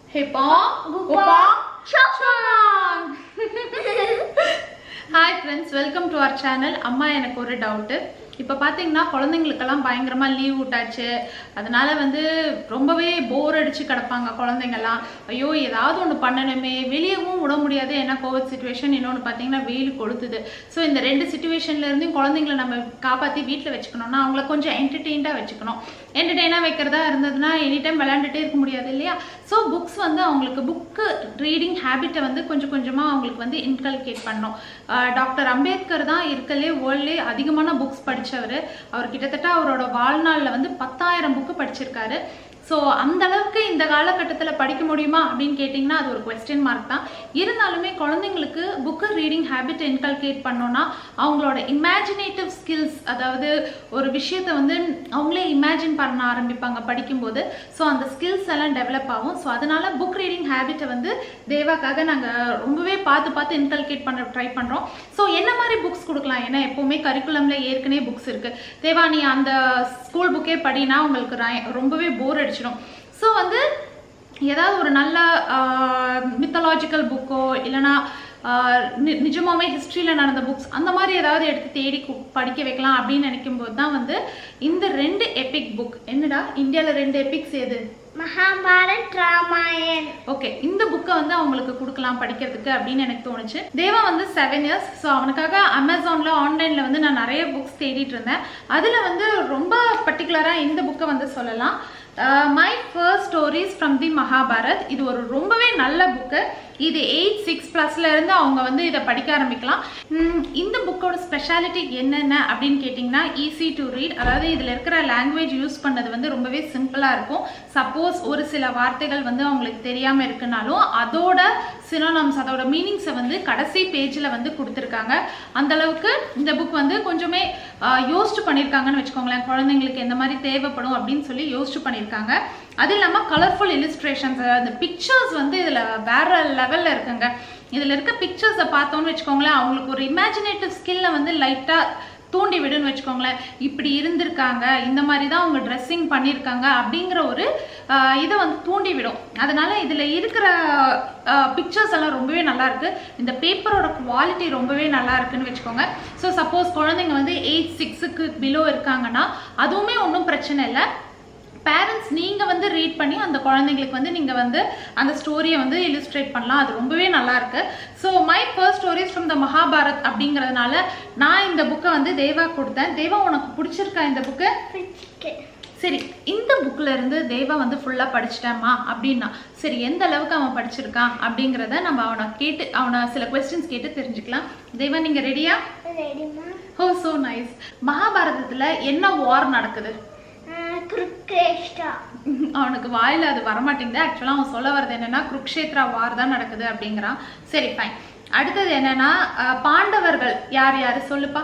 Hippo, Gupa, Chopang. Hi friends welcome to our channel அம்மா எனக்கு ஒரு டவுட்டு இப்போ பார்த்தீங்கன்னா குழந்தைங்களுக்கெல்லாம் பயங்கரமாக லீவ் விட்டாச்சு அதனால வந்து ரொம்பவே போர் அடிச்சு கிடப்பாங்க குழந்தைங்கள்லாம் ஐயோ ஏதாவது ஒன்று பண்ணணுமே வெளியவும் விட முடியாது ஏன்னா கோவிட் சுச்சுவேஷன் இன்னொன்று பார்த்தீங்கன்னா வெயில் கொளுத்துது ஸோ இந்த ரெண்டு சுச்சுவேஷன்ல இருந்தும் குழந்தைங்கள நம்ம காப்பாற்றி வீட்டில் வச்சுக்கணும்னா அவங்கள கொஞ்சம் என்டர்டெயின்டாக வச்சுக்கணும் என்டர்டெயினாக வைக்கிறதா இருந்ததுன்னா எனி டைம் விளையாண்டுட்டே இருக்க முடியாது இல்லையா ஸோ புக்ஸ் வந்து அவங்களுக்கு புக்கு ரீடிங் ஹேபிட்டை வந்து கொஞ்சம் கொஞ்சமாக அவங்களுக்கு வந்து இன்கல்கேட் பண்ணணும் டாக்டர் அம்பேத்கர் தான் இருக்கலே வேர்ல்ட்லே அதிகமான புக்ஸ் படித்தவர் அவர் கிட்டத்தட்ட அவரோட வாழ்நாளில் வந்து பத்தாயிரம் புக்கு படிச்சிருக்காரு ஸோ அந்த அளவுக்கு இந்த காலகட்டத்தில் படிக்க முடியுமா அப்படின்னு கேட்டிங்கன்னா அது ஒரு கொஸ்டின் மார்க் தான் இருந்தாலுமே குழந்தைங்களுக்கு புக்கு ரீடிங் ஹேபிட் இன்கல்கேட் பண்ணோன்னா அவங்களோட இமேஜினேட்டிவ் ஸ்கில்ஸ் அதாவது ஒரு விஷயத்தை வந்து அவங்களே இமேஜின் பண்ண ஆரம்பிப்பாங்க படிக்கும்போது ஸோ அந்த ஸ்கில்ஸ் எல்லாம் டெவலப் ஆகும் ஸோ அதனால புக் ரீடிங் ஹேபிட்டை வந்து தேவாக்காக நாங்கள் ரொம்பவே பார்த்து பார்த்து இன்கல்கேட் பண்ண ட்ரை பண்ணுறோம் ஸோ என்ன மாதிரி புக்ஸ் கொடுக்கலாம் ஏன்னா எப்போவுமே கரிக்குலமில் ஏற்கனவே புக்ஸ் இருக்குது தேவா நீ அந்த ஸ்கூல் புக்கே படினா உங்களுக்கு ர- ரொம்பவே போர் அடிச்சிடும் ஸோ வந்து ஏதாவது ஒரு நல்ல மித்தலாஜிக்கல் புக்கோ இல்லைனா ஆஹ் நி- நிஜமாவே ஹிஸ்ட்ரியில் நடந்த புக்ஸ் அந்த மாதிரி ஏதாவது எடுத்து தேடி கு- படிக்க வைக்கலாம் அப்படின்னு நினைக்கும் போது தான் வந்து இந்த ரெண்டு எபிக் புக் என்னடா இந்தியாவில் ரெண்டு எபிக்ஸ் எது மகாபாரத் ராமாயண் ஓகே இந்த புக்கை வந்து அவங்களுக்கு கொடுக்கலாம் படிக்கிறதுக்கு அப்படின்னு எனக்கு தோணுச்சு தேவா வந்து செவன் இயர்ஸ் ஸோ அவனுக்காக அமேசானில் ஆன்லைனில் வந்து நான் நிறைய புக்ஸ் தேடிட்டு இருந்தேன் அதில் வந்து ரொம்ப பர்டிகுலராக இந்த புக்கை வந்து சொல்லலாம் my first stories from the Mahabharat இது ஒரு ரொம்பவே நல்ல புக்கு இது எயிட் சிக்ஸ் ப்ளஸ்ல இருந்து அவங்க வந்து இதை படிக்க ஆரம்பிக்கலாம் உம், இந்த புக்கோட ஸ்பெஷாலிட்டி என்னென்ன அப்படின்னு கேட்டிங்கன்னா ஈஸி டு ரீட் அதாவது இதில் இருக்கிற லாங்குவேஜ் யூஸ் பண்ணது வந்து ரொம்பவே சிம்பிளாக இருக்கும் சப்போஸ் ஒரு சில வார்த்தைகள் வந்து அவங்களுக்கு தெரியாமல் இருக்குனாலும் அதோட சினோனம்ஸ் அதோட மீனிங்ஸை வந்து கடைசி பேஜில் வந்து கொடுத்துருக்காங்க அந்த அளவுக்கு இந்த புக் வந்து கொஞ்சமே ஆஹ், யோசிச்சு பண்ணியிருக்காங்கன்னு வச்சுக்கோங்களேன் குழந்தைங்களுக்கு எந்த மாதிரி தேவைப்படும் அப்படின்னு சொல்லி யோசிச்சு பண்ணியிருக்காங்க அது இல்லாமல் கலர்ஃபுல் இல்லுஸ்ட்ரேஷன்ஸ் அந்த பிக்சர்ஸ் வந்து இதில் வேற லெவலில் இருக்குங்க இதில் இருக்க பிக்சர்ஸை பார்த்தோன்னு வச்சுக்கோங்களேன் அவங்களுக்கு ஒரு இமேஜினேட்டிவ் ஸ்கில்லை வந்து லைட்டாக தூண்டி விடுன்னு வச்சுக்கோங்களேன் இப்படி இருந்திருக்காங்க இந்த மாதிரி தான் அவங்க ட்ரெஸ்ஸிங் பண்ணியிருக்காங்க அப்படிங்கிற ஒரு ஆஹ், இதை வந்து தூண்டி விடும் அதனால இதில் இருக்கிற பிக்சர்ஸ் எல்லாம் ரொம்பவே நல்லா இருக்கு இந்த பேப்பரோட குவாலிட்டி ரொம்பவே நல்லா இருக்குன்னு வச்சுக்கோங்க ஸோ சப்போஸ் குழந்தைங்க வந்து எயிட் சிக்ஸுக்கு பிலோ இருக்காங்கன்னா அதுவுமே ஒன்றும் பிரச்சனை இல்லை பேரண்ட்ஸ் நீங்கள் வந்து ரீட் பண்ணி அந்த குழந்தைங்களுக்கு வந்து நீங்கள் வந்து அந்த ஸ்டோரியை வந்து இல்லுஸ்ட்ரேட் பண்ணலாம் அது ரொம்பவே நல்லா இருக்கு so my first stories from the Mahabharat அப்படிங்கிறதுனால நான் இந்த புக்கை வந்து தேவா கொடுத்தேன் தேவா உனக்கு பிடிச்சிருக்கா இந்த புக்கு பிடிச்சிருக்கு சரி இந்த புக்ல இருந்து தேவா வந்து ஃபுல்லாக படிச்சிட்டாமா அப்படின்னா சரி எந்த அளவுக்கு அவன் படிச்சிருக்கான் அப்படிங்கிறத நம்ம அவனை கேட்டு அவனை சில கொஸ்டின்ஸ் கேட்டு தெரிஞ்சுக்கலாம் தேவா நீங்கள் ரெடியா ரெடிமா ஓ ஸோ நைஸ் மகாபாரதத்தில் என்ன வார் நடக்குது குருக்கேஷ்டா அவனுக்கு வாயில அது வரமாட்டேங்குது ஆக்சுவலாக அவன் சொல்ல வர்றது என்னன்னா குருக்ஷேத்ரா வார் தான் நடக்குது அப்படிங்கிறான் சரி ஃபைன் அடுத்தது என்னன்னா அஹ், பாண்டவர்கள் யார் யாரு சொல்லுப்பா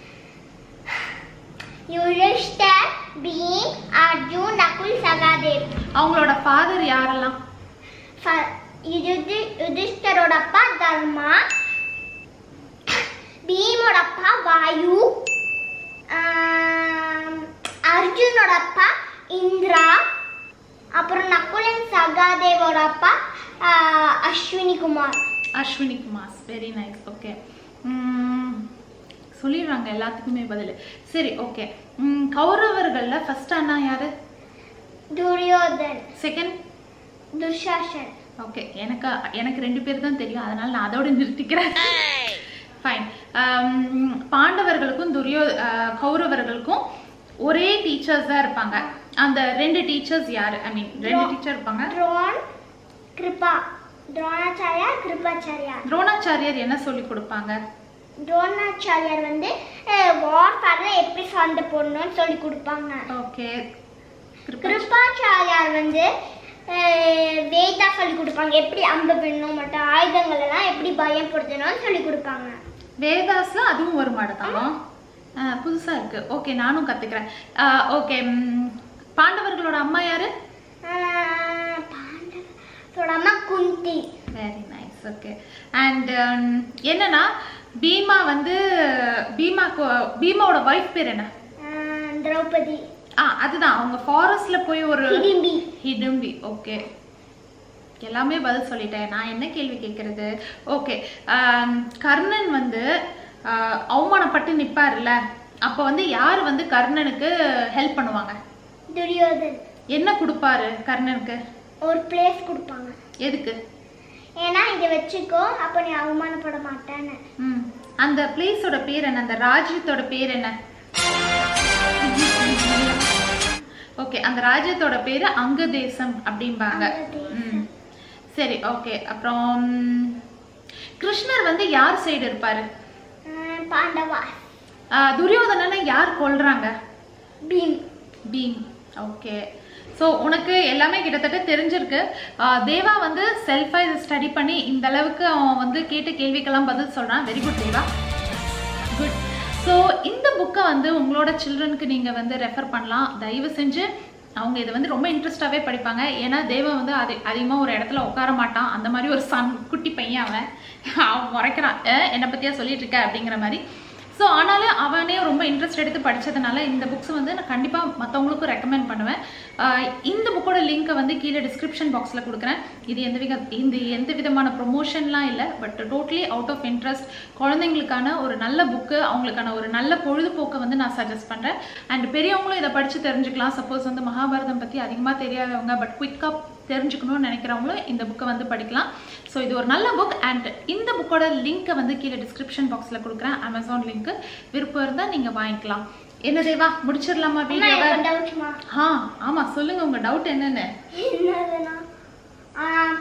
யுதிஷ்டர் பீம் அர்ஜுன் நகுல் சகாதேவ் அவங்களோட ஃபாதர் யாரெல்லாம் ஃப- யுதி யுதிஷ்டரோட அப்பா தர்மா பீமோட அப்பா வாயு ஆம், அர்ஜுனோட அப்பா இந்திரா அப்புறம் நகுலன் சகாதேவோட அப்பா ஆ, Ashwini Kumar Ashwini Kumar very nice okay சொல்லிடுறாங்க எல்லாத்துக்குமே பதில் சரி ஓகே கௌரவர்கள்ல ஃபர்ஸ்ட் அண்ணா யாரு துரியோதன் செகண்ட் துஷாசன் ஓகே எனக்கு எனக்கு ரெண்டு பேர் தான் தெரியும் அதனால நான் அதோட நிறுத்திக்கிறேன் ஃபைன் பாண்டவர்களுக்கும் துரியோ அஹ், கௌரவர்களுக்கும் ஒரே டீச்சர்ஸ் தான் இருப்பாங்க அந்த ரெண்டு டீச்சர்ஸ் யாரு ஐ மீன் ரெண்டு டீச்சர் இருப்பாங்க த்ரோன் கிருபா துரோணாச்சாரியார் கிருபாச்சாரியார் துரோணாச்சாரியர் என்ன சொல்லி கொடுப்பாங்க துரோணாச்சாரியார் வந்து வார்ஃபேர்ல எப்படி சண்டை போடணும்னு சொல்லி கொடுப்பாங்க ஓகே கிருபாச்சாரியார் வந்து அஹ், வேதா சொல்லி கொடுப்பாங்க எப்படி அம்பு பின்னும் மற்ற ஆயுதங்கள் எல்லாம் எப்படி பயன்படுத்தணும்னு சொல்லி கொடுப்பாங்க வேதாஸ்ல அதுவும் ஒரு மாடத்தாமா புதுசா இருக்கு ஓகே நானும் கத்துக்கிறேன் ஓகே பாண்டவர்களோட அம்மா யாரு அஹ், பாண்டவரோட அம்மா குந்தி வெரி நைஸ் ஓகே அண்ட் என்னன்னா பீமா வந்து பீமா பீமாவோட ஒய்ஃப் பேர் என்ன அஹ், திரௌபதி ஆ அதுதான் அவங்க ஃபாரஸ்ட்ல போய் ஒரு ஹிடிம்பி ஹிடும்பி ஓகே எல்லாமே பதில் சொல்லிட்டேன் நான் என்ன கேள்வி கேட்கறது ஓகே கர்ணன் வந்து ஆஹ், அவமானப்பட்டு நிப்பாருல்ல அப்போ வந்து யார் வந்து கர்ணனுக்கு ஹெல்ப் பண்ணுவாங்க துரியோதன் என்ன கொடுப்பாரு கர்ணனுக்கு ஒரு பிளேஸ் கொடுப்பாங்க எதுக்கு ஏன்னா இதை வச்சுக்கோ அப்போ நீ அவமானப்பட மாட்டேன்னு ம் அந்த பிளேஸோட பேர் என்ன அந்த ராஜ்யத்தோட பேர் என்ன ஓகே அந்த ராஜ்யத்தோட பேரு அங்க தேசம் அப்படிம்பாங்க அங்கதேசம். ம் சரி ஓகே அப்புறம் கிருஷ்ணர் வந்து யார் சைடு இருப்பாரு ஆஹ் பாண்டவா ஆ, துரியோதனனை யார் கொல்றாங்க பீம் பீம் ஓகே ஸோ உனக்கு எல்லாமே கிட்டத்தட்ட தெரிஞ்சிருக்கு ஆ, தேவா வந்து செல்ஃபாக இதை ஸ்டடி பண்ணி இந்த அளவுக்கு அவன் வந்து கேட்ட கேள்விக்கெல்லாம் பதில் சொல்கிறான் very good Deva good so இந்த புக்கை வந்து உங்களோட சில்ட்ரனுக்கு நீங்கள் வந்து ரெஃபர் பண்ணலாம் தயவு செஞ்சு அவங்க இதை வந்து ரொம்ப இன்ட்ரெஸ்டாகவே படிப்பாங்க ஏன்னா தேவா வந்து அது அதிகமாக ஒரு இடத்துல உட்கார மாட்டான் அந்த மாதிரி ஒரு சன் குட்டி பையன் அவன் அவன் முறைக்கிறான் "அஹ், என்னை பற்றியா சொல்லிட்டு இருக்க அப்படிங்கிற மாதிரி ஸோ ஆனாலும் அவனே ரொம்ப இன்ட்ரெஸ்ட் எடுத்து படிச்சதுனால இந்த புக்ஸ் வந்து நான் கண்டிப்பாக மற்றவங்களுக்கும் ரெக்கமெண்ட் பண்ணுவேன் ஆஹ் இந்த புக்கோட லிங்க்கை வந்து கீழே டிஸ்கிரிப்ஷன் பாக்ஸில் கொடுக்குறேன் இது எந்த வித இந்த எந்த விதமான ப்ரொமோஷன்லாம் இல்லை but totally out of interest குழந்தைங்களுக்கான ஒரு நல்ல புக்கு அவங்களுக்கான ஒரு நல்ல பொழுதுபோக்கை வந்து நான் சஜஸ்ட் பண்ணுறேன் அண்ட் பெரியவங்களும் இதை படித்து தெரிஞ்சுக்கலாம் சப்போஸ் வந்து மகாபாரதம் பற்றி அதிகமாக தெரியாதவங்க பட் குயிக்காக தெரிஞ்சுக்கணும்னு நினைக்கிறவங்களும் இந்த புக்கை வந்து படிக்கலாம் ஸோ இது ஒரு நல்ல புக் அண்ட் இந்த புக்கோட லிங்க்கை வந்து கீழே டிஸ்கிரிப்ஷன் பாக்ஸில் கொடுக்குறேன் அமேசான் லிங்க்கு விருப்பம் இருந்தால் நீங்கள் வாங்கிக்கலாம் என்ன தேவா முடிச்சிடலாமா அம்மா வீடியோவை எனக்கு டவுட்மா ஆ ஆமாம் சொல்லுங்கள் உங்கள் டவுட் என்னென்னு என்னதுன்னா ஆஹ்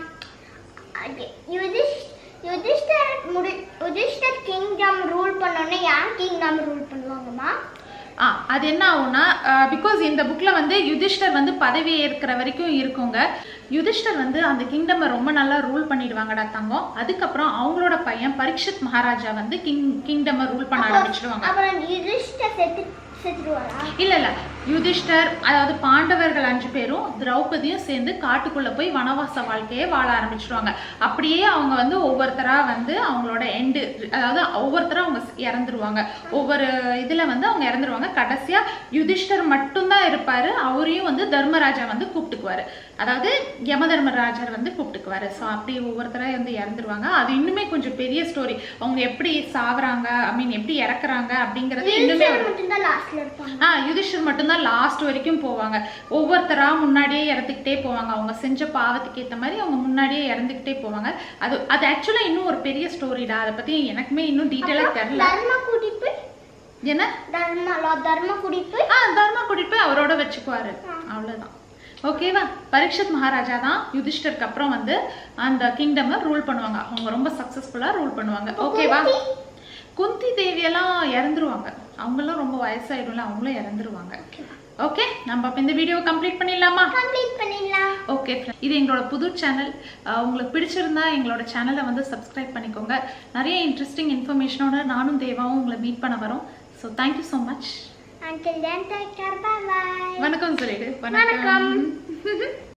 அது யுதிஷ் யுதிஷ்டர் முடி யுதிஷ்டர் கிங்டம் ரூல் பண்ணோன்னே யார் கிங்டம் ரூல் பண்ணுவாங்கம்மா ஆ அது என்ன ஆகும்னா பிகாஸ் இந்த புக்கில் வந்து யுதிஷ்டர் வந்து பதவி ஏற்கிற வரைக்கும் இருக்குங்க யுதிஷ்டர் வந்து அந்த கிங்டமை ரொம்ப நல்லா ரூல் பண்ணிடுவாங்கடா தங்கம் அதுக்கப்புறம் அவங்களோட பையன் பரீட்சித் மகாராஜா வந்து கிங் கிங்டமை ரூல் பண்ண ஆரம்பிச்சிடுவாங்க அப்புறம் யுதிஷ்டர் செத்து செத்துருவாரா இல்ல இல்ல யுதிஷ்டர் அதாவது பாண்டவர்கள் அஞ்சு பேரும் திரௌபதியும் சேர்ந்து காட்டுக்குள்ள போய் வனவாச வாழ்க்கையை வாழ ஆரம்பிச்சிடுவாங்க அப்படியே அவங்க வந்து ஒவ்வொருத்தரா வந்து அவங்களோட எண்டு அதாவது ஒவ்வொருத்தரா அவங்க இறந்துருவாங்க ஒவ்வொரு இதுல வந்து அவங்க இறந்துருவாங்க கடைசியா யுதிஷ்டர் மட்டும்தான் இருப்பாரு அவரையும் வந்து தர்மராஜா வந்து கூப்பிட்டுக்குவாரு அதாவது யம தர்மராஜர் வந்து கூப்பிட்டுக்குவாரு ஸோ அப்படி ஒவ்வொருத்தரா வந்து இறந்துருவாங்க அது இன்னுமே கொஞ்சம் பெரிய ஸ்டோரி அவங்க எப்படி சாவறாங்க ஐ மீன் எப்படி இறக்குறாங்க அப்படிங்கிறது இன்னுமே யுதிஷ்டர் மட்டும்தான் லாஸ்ட்ல இருப்பாங்க ஆ யுதிஷ்டர் மட்டும்தான் லாஸ்ட் வரைக்கும் போவாங்க ஒவ்வொருத்தரா முன்னாடியே இறந்துக்கிட்டே போவாங்க அவங்க செஞ்ச பாவத்துக்கு ஏற்ற மாதிரி அவங்க முன்னாடியே இறந்துக்கிட்டே போவாங்க அது அது ஆக்சுவலாக இன்னும் ஒரு பெரிய ஸ்டோரிடா அதை பற்றி எனக்குமே இன்னும் டீட்டெயிலாக தெரியல தர்ம கூட்டிட்டு போய் என்ன தர்ம லா தர்ம கூட்டிட்டு போய் ஆ தர்மா கூட்டிட்டு போய் அவரோட வச்சுக்குவாரு அவ்வளவுதான் ஓகேவா பரீட்சித் மகாராஜா தான் யுதிஷ்டருக்கு அப்புறம் வந்து அந்த கிங்டமை ரூல் பண்ணுவாங்க அவங்க ரொம்ப சக்ஸஸ்ஃபுல்லாக ரூல் பண்ணுவாங்க ஓகேவா குந்தி தேவியெல்லாம் இறந்துருவாங்க அவங்கெல்லாம் ரொம்ப வயசாயிடும்ல அவங்களும் இறந்துருவாங்க ஓகே நம்ம அப்ப இந்த வீடியோ கம்ப்ளீட் பண்ணிடலாமா கம்ப்ளீட் பண்ணிடலாம் ஓகே இது எங்களோட புது சேனல் உங்களுக்கு பிடிச்சிருந்தா எங்களோட சேனலை வந்து சப்ஸ்கிரைப் பண்ணிக்கோங்க நிறைய இன்ட்ரெஸ்டிங் இன்ஃபர்மேஷனோட நானும் தேவாவும் உங்களை மீட் பண்ண வரோம் so thank you so much until then take care bye bye வணக்கம் சொல்லிடு வணக்கம்